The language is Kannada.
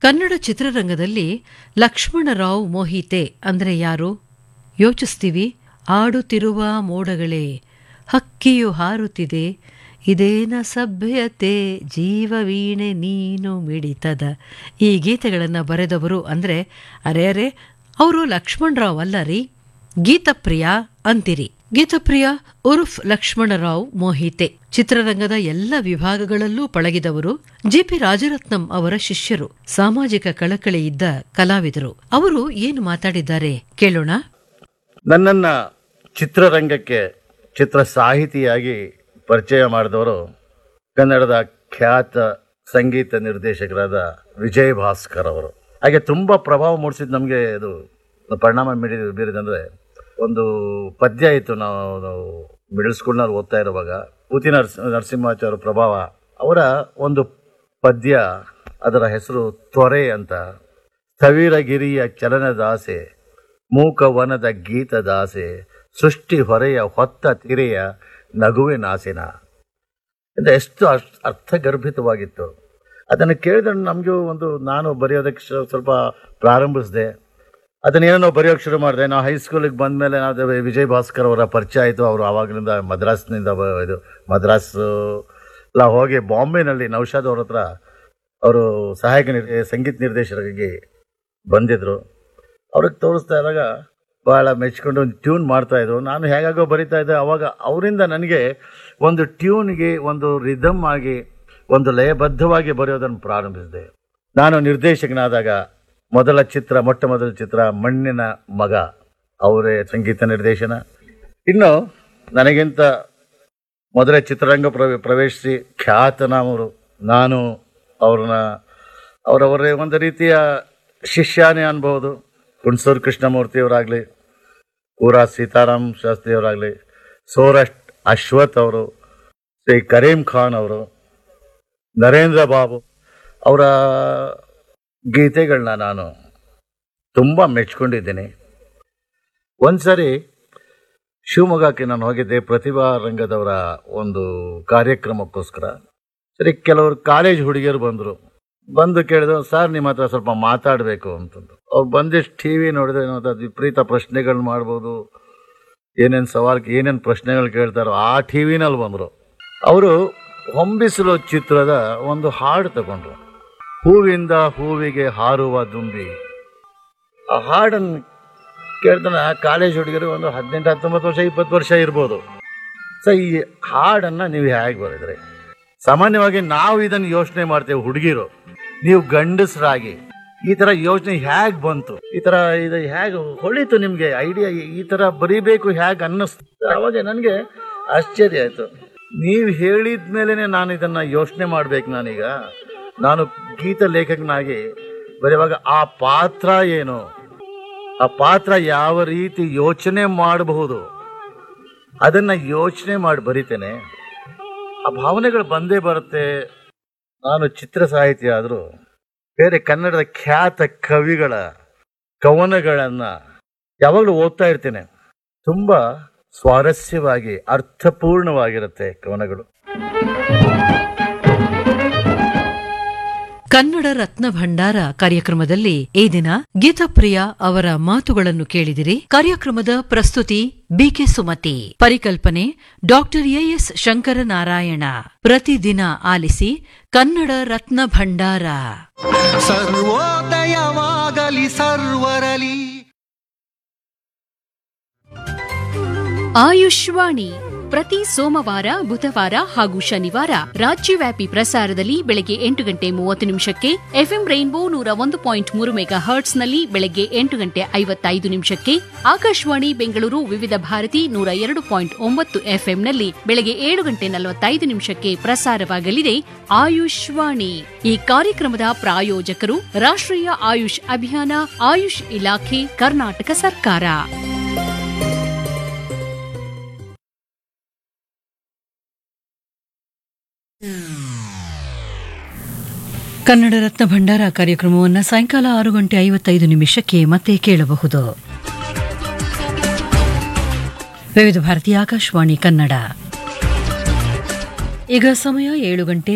ಕನ್ನಡ ಚಿತ್ರರಂಗದಲ್ಲಿ ಲಕ್ಷ್ಮಣರಾವ್ ಮೋಹಿತೆ ಅಂದ್ರೆ ಯಾರು ಯೋಚಿಸ್ತೀವಿ ಆಡುತ್ತಿರುವ ಮೋಡಗಳೇ ಹಕ್ಕಿಯು ಹಾರುತ್ತಿದೆ ಇದೇನ ಸಭ್ಯತೆ ಜೀವವೀಣೆ ನೀನು ಮಿಡಿತದ ಈ ಗೀತೆಗಳನ್ನು ಬರೆದವರು ಅಂದ್ರೆ ಅರೆ ಅರೆ ಅವರು ಲಕ್ಷ್ಮಣರಾವ್ ಅಲ್ಲ ರೀ ಗೀತಪ್ರಿಯ ಅಂತಿರಿ ಗೀತಪ್ರಿಯ ಉರ್ಫ್ ಲಕ್ಷ್ಮಣರಾವ್ ಮೋಹಿತೆ ಚಿತ್ರರಂಗದ ಎಲ್ಲ ವಿಭಾಗಗಳಲ್ಲೂ ಪಳಗಿದವರು ಜಿಪಿ ರಾಜರತ್ನಂ ಅವರ ಶಿಷ್ಯರು ಸಾಮಾಜಿಕ ಕಳಕಳಿ ಇದ್ದ ಕಲಾವಿದರು ಅವರು ಏನು ಮಾತಾಡಿದ್ದಾರೆ ಕೇಳೋಣ ನನ್ನನ್ನು ಚಿತ್ರರಂಗಕ್ಕೆ ಚಿತ್ರ ಸಾಹಿತಿಯಾಗಿ ಪರಿಚಯ ಮಾಡಿದವರು ಕನ್ನಡದ ಖ್ಯಾತ ಸಂಗೀತ ನಿರ್ದೇಶಕರಾದ ವಿಜಯ್ ಭಾಸ್ಕರ್ ಅವರು ಹಾಗೆ ತುಂಬ ಪ್ರಭಾವ ಮೂಡಿಸಿದ್ದು ನಮಗೆ ಇದು ಪರಿಣಾಮ ಬೀರಿ ಬೀರಿದಂದರೆ ಒಂದು ಪದ್ಯ ಇತ್ತು ನಾವು ನಾವು ಮಿಡಲ್ ಸ್ಕೂಲ್ನಲ್ಲಿ ಓದ್ತಾ ಇರುವಾಗ ಪೂತಿ ನರಸ ನರಸಿಂಹಾಚಾರ್ಯ ಪ್ರಭಾವ ಅವರ ಒಂದು ಪದ್ಯ ಅದರ ಹೆಸರು ತ್ವರೆ ಅಂತ ಸ್ಥವಿರಗಿರಿಯ ಚಲನದಾಸೆ ಮೂಕವನದ ಗೀತದಾಸೆ ಸೃಷ್ಟಿ ಹೊರೆಯ ಹೊತ್ತ ತಿರೆಯ ನಗುವಿನಾಸಿನ ಇದು ಎಷ್ಟು ಅರ್ಥ ಅರ್ಥಗರ್ಭಿತವಾಗಿತ್ತು ಅದನ್ನು ಕೇಳಿದ್ರೆ ನಮಗೂ ಒಂದು ನಾನು ಬರೆಯೋದಕ್ಕೆ ಶ- ಸ್ವಲ್ಪ ಪ್ರಾರಂಭಿಸಿದೆ ಅದನ್ನೇನೋ ನಾವು ಬರೆಯೋಕ್ಕೆ ಶುರು ಮಾಡಿದೆ ನಾವು ಹೈಸ್ಕೂಲಿಗೆ ಬಂದ ಮೇಲೆ ನಾವು ವಿಜಯ್ ಭಾಸ್ಕರ್ ಅವರ ಪರಿಚಯ ಆಯಿತು ಅವರು ಆವಾಗಲಿಂದ ಮದ್ರಾಸ್ನಿಂದ ಬ- ಇದು ಮದ್ರಾಸ್ ಎಲ್ಲ ಹೋಗಿ ಬಾಂಬೆನಲ್ಲಿ ನೌಶಾದ್ ಅವ್ರ ಹತ್ರ ಅವರು ಸಹಾಯಕ ನಿರ್ ಸಂಗೀತ ನಿರ್ದೇಶಕರಾಗಿ ಬಂದಿದ್ದರು ಅವ್ರಿಗೆ ತೋರಿಸ್ತಾ ಇದ್ದಾಗ ಭಾಳ ಮೆಚ್ಕೊಂಡು ಒಂದು ಟ್ಯೂನ್ ಮಾಡ್ತಾ ಇದ್ರು ನಾನು ಹೇಗಾಗೋ ಬರಿತಾ ಇದ್ದೆ ಅವಾಗ ಅವರಿಂದ ನನಗೆ ಒಂದು ಟ್ಯೂನ್ಗೆ ಒಂದು ರಿದಮ್ ಆಗಿ ಒಂದು ಲಯಬದ್ಧವಾಗಿ ಬರೆಯೋದನ್ನು ಪ್ರಾರಂಭಿಸಿದೆ ನಾನು ನಿರ್ದೇಶಕನಾದಾಗ ಮೊದಲ ಚಿತ್ರ ಮೊಟ್ಟ ಮೊದಲ ಚಿತ್ರ ಮಣ್ಣಿನ ಮಗ ಅವರೇ ಸಂಗೀತ ನಿರ್ದೇಶನ ಇನ್ನು ನನಗಿಂತ ಮೊದಲೇ ಚಿತ್ರರಂಗ ಪ್ರವೇ ಪ್ರವೇಶಿಸಿ ಖ್ಯಾತನಾಮರು ನಾನು ಅವ್ರನ್ನ ಅವರವರೇ ಒಂದು ರೀತಿಯ ಶಿಷ್ಯಾನೇ ಅನ್ಬೋದು ಹುಣಸೂರು ಕೃಷ್ಣಮೂರ್ತಿಯವರಾಗಲಿ ಕೂರಾ ಸೀತಾರಾಮ್ ಶಾಸ್ತ್ರಿಯವರಾಗಲಿ ಸೋರಷ್ಟ್ ಅಶ್ವಥ್ ಅವರು ಶ್ರೀ ಕರೀಂ ಖಾನ್ ಅವರು ನರೇಂದ್ರ ಬಾಬು ಅವರ ಗೀತೆಗಳನ್ನ ನಾನು ತುಂಬ ಮೆಚ್ಕೊಂಡಿದ್ದೀನಿ ಒಂದ್ಸರಿ ಶಿವಮೊಗ್ಗಕ್ಕೆ ನಾನು ಹೋಗಿದ್ದೆ ಪ್ರತಿಭಾ ರಂಗದವರ ಒಂದು ಕಾರ್ಯಕ್ರಮಕ್ಕೋಸ್ಕರ ಸರಿ ಕೆಲವರು ಕಾಲೇಜ್ ಹುಡುಗಿಯರು ಬಂದರು ಬಂದು ಕೇಳಿದ್ರು ಸರ್ ನಿಮ್ಮ ಹತ್ರ ಸ್ವಲ್ಪ ಮಾತಾಡಬೇಕು ಅಂತಂದು ಅವ್ರು ಬಂದಿಷ್ಟು ಟಿ ವಿ ನೋಡಿದ್ರೆ ಏನೋ ಅದು ವಿಪರೀತ ಪ್ರಶ್ನೆಗಳು ಮಾಡ್ಬೋದು ಏನೇನು ಸವಾಲ್ ಏನೇನು ಪ್ರಶ್ನೆಗಳು ಕೇಳ್ತಾರೋ ಆ ಟಿ ವಿನಲ್ಲಿ ಬಂದರು ಅವರು ಹೊಂಬಿಸಲು ಚಿತ್ರದ ಒಂದು ಹಾಡು ತಗೊಂಡ್ರು ಹೂವಿಂದ ಹೂವಿಗೆ ಹಾರುವ ದುಂಬಿ ಆ ಹಾಡನ್ನು ಕೇಳ್ತಾನೆ ಆ ಕಾಲೇಜ್ ಹುಡುಗರು ಒಂದು ಹದಿನೆಂಟು ಹತ್ತೊಂಬತ್ತು ವರ್ಷ ಇಪ್ಪತ್ತು ವರ್ಷ ಇರ್ಬೋದು ಸೊ ಈ ಹಾಡನ್ನು ನೀವು ಹೇಗೆ ಬರೆದ್ರಿ ಸಾಮಾನ್ಯವಾಗಿ ನಾವು ಇದನ್ನು ಯೋಚನೆ ಮಾಡ್ತೇವೆ ಹುಡುಗಿರು ನೀವು ಗಂಡಸರಾಗಿ ಈ ತರ ಯೋಚನೆ ಹೇಗೆ ಬಂತು ಈ ತರ ಇದು ಹೇಗೆ ಹೊಳಿತು ನಿಮ್ಗೆ ಐಡಿಯಾ ಈ ತರ ಬರೀಬೇಕು ಹೇಗೆ ಅನ್ನಿಸ್ತು ಅವಾಗ ನನಗೆ ಆಶ್ಚರ್ಯ ಆಯ್ತು ನೀವು ಹೇಳಿದ ಮೇಲೆನೆ ನಾನು ಇದನ್ನ ಯೋಚನೆ ಮಾಡ್ಬೇಕು ನಾನೀಗ ನಾನು ಗೀತ ಲೇಖಕನಾಗಿ ಬರೆಯುವಾಗ ಆ ಪಾತ್ರ ಏನು ಆ ಪಾತ್ರ ಯಾವ ರೀತಿ ಯೋಚನೆ ಮಾಡಬಹುದು ಅದನ್ನ ಯೋಚನೆ ಮಾಡಿ ಬರಿತೇನೆ ಆ ಭಾವನೆಗಳು ಬಂದೇ ಬರುತ್ತೆ ನಾನು ಚಿತ್ರ ಸಾಹಿತಿ ಆದರೂ ಬೇರೆ ಕನ್ನಡದ ಖ್ಯಾತ ಕವಿಗಳ ಕವನಗಳನ್ನು ಯಾವಾಗಲೂ ಓದ್ತಾ ಇರ್ತೇನೆ ತುಂಬ ಸ್ವಾರಸ್ಯವಾಗಿ ಅರ್ಥಪೂರ್ಣವಾಗಿರುತ್ತೆ ಕವನಗಳು ಕನ್ನಡ ರತ್ನ ಭಂಡಾರ ಕಾರ್ಯಕ್ರಮದಲ್ಲಿ ಈ ದಿನ ಗೀತಪ್ರಿಯ ಅವರ ಮಾತುಗಳನ್ನು ಕೇಳಿದಿರಿ ಕಾರ್ಯಕ್ರಮದ ಪ್ರಸ್ತುತಿ ಬಿಕೆ ಸುಮತಿ ಪರಿಕಲ್ಪನೆ ಡಾಕ್ಟರ್ ಎಎಸ್ ಶಂಕರನಾರಾಯಣ ಪ್ರತಿದಿನ ಆಲಿಸಿ ಕನ್ನಡ ರತ್ನ ಭಂಡಾರ ಸರ್ವೋದಯವಾಗಲಿ ಸರ್ವರಲಿ ಆಯುಷ್ವಾಣಿ ಪ್ರತಿ ಸೋಮವಾರ ಬುಧವಾರ ಹಾಗೂ ಶನಿವಾರ ರಾಜ್ಯವ್ಯಾಪಿ ಪ್ರಸಾರದಲ್ಲಿ ಬೆಳಗ್ಗೆ ಎಂಟು ಗಂಟೆ ಮೂವತ್ತು ನಿಮಿಷಕ್ಕೆ ಎಫ್ಎಂ ರೈನ್ಬೋ ನೂರ ಒಂದು ಪಾಯಿಂಟ್ ಮೂರು ಮೆಗಾ ಹರ್ಟ್ಸ್ನಲ್ಲಿ ಬೆಳಗ್ಗೆ ಎಂಟು ಗಂಟೆ ಐವತ್ತೈದು ನಿಮಿಷಕ್ಕೆ ಆಕಾಶವಾಣಿ ಬೆಂಗಳೂರು ವಿವಿಧ ಭಾರತಿ ನೂರ ಎರಡು ಪಾಯಿಂಟ್ ಒಂಬತ್ತು ಎಫ್ಎಂನಲ್ಲಿ ಬೆಳಗ್ಗೆ ಏಳು ಗಂಟೆ ನಲವತ್ತೈದು ನಿಮಿಷಕ್ಕೆ ಪ್ರಸಾರವಾಗಲಿದೆ ಆಯುಷ್ವಾಣಿ ಈ ಕಾರ್ಯಕ್ರಮದ ಪ್ರಾಯೋಜಕರು ರಾಷ್ಟ್ರೀಯ ಆಯುಷ್ ಅಭಿಯಾನ ಆಯುಷ್ ಇಲಾಖೆ ಕರ್ನಾಟಕ ಸರ್ಕಾರ ಕನ್ನಡ ರತ್ನ ಭಂಡಾರ ಕಾರ್ಯಕ್ರಮವನ್ನು ಸಾಯಂಕಾಲ ಆರು ಗಂಟೆ ಐವತ್ತೈದು ನಿಮಿಷಕ್ಕೆ ಮತ್ತೆ ಕೇಳಬಹುದು ವಿವಿಧ ಭಾರತಿ ಆಕಾಶವಾಣಿ ಕನ್ನಡ ಈಗ ಸಮಯ ಏಳು ಗಂಟೆ